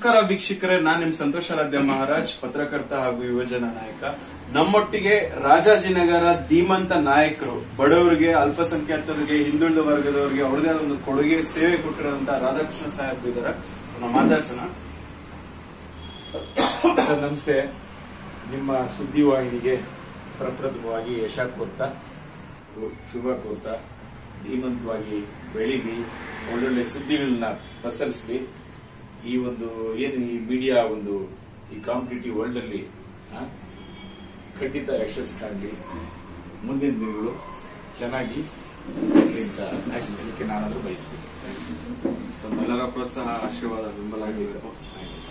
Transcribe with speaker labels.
Speaker 1: ನಮಸ್ಕಾರ ವೀಕ್ಷಕರೇ ನಾನ್ ನಿಮ್ ಸಂತೋಷ ರಾಧ್ಯ ಮಹಾರಾಜ್ ಪತ್ರಕರ್ತ ಹಾಗೂ ಯುವಜನ ನಾಯಕ ನಮ್ಮೊಟ್ಟಿಗೆ ರಾಜಾಜಿನಗರ ಧೀಮಂತ ನಾಯಕರು ಬಡವರಿಗೆ ಅಲ್ಪಸಂಖ್ಯಾತರಿಗೆ ಹಿಂದುಳಿದ ವರ್ಗದವರಿಗೆ ಅವ್ರದೇ ಆದ ಒಂದು ಕೊಡುಗೆ ಸೇವೆ ಕೊಟ್ಟಿರುವಂತ ರಾಧಾಕೃಷ್ಣ ಸಾಹೇಬ್ ಇದಾರೆ ನಾವು ಮಾತಾಡ್ಸೋಣ
Speaker 2: ಸರ್ ನಮಸ್ತೆ ನಿಮ್ಮ ಸುದ್ದಿವಾಹಿನಿಗೆ ಪ್ರಪ್ರಥಮವಾಗಿ ಯಶ ಕೋರ್ತಾ ಶುಭ ಕೋರ್ತಾ ಧೀಮಂತವಾಗಿ ಬೆಳೀಲಿ ಒಳ್ಳೊಳ್ಳೆ ಸುದ್ದಿಗಳನ್ನ ಪಸರಿಸಲಿ ಈ ಒಂದು ಏನು ಈ ಮೀಡಿಯಾ ಒಂದು ಈ ಕಾಂಪಿಟೇಟಿವ್ ವರ್ಲ್ಡ್ ಅಲ್ಲಿ ಆ, ಖಂಡಿತ ಯಶಸ್ಸು ಕಾಣಲಿ ಮುಂದಿನ ದಿನಗಳು ಚೆನ್ನಾಗಿ ಇರ್ಲಿ ಅಂತ ಆಶಿಸಲಿಕ್ಕೆ ನಾನಾದ್ರೂ ಬಯಸ್ತೀನಿ
Speaker 1: ತಮ್ಮೆಲ್ಲರ ಪ್ರೋತ್ಸಾಹ ಆಶೀರ್ವಾದ ಬೆಂಬಲ ಆಗಿರ್ಬೇಕು.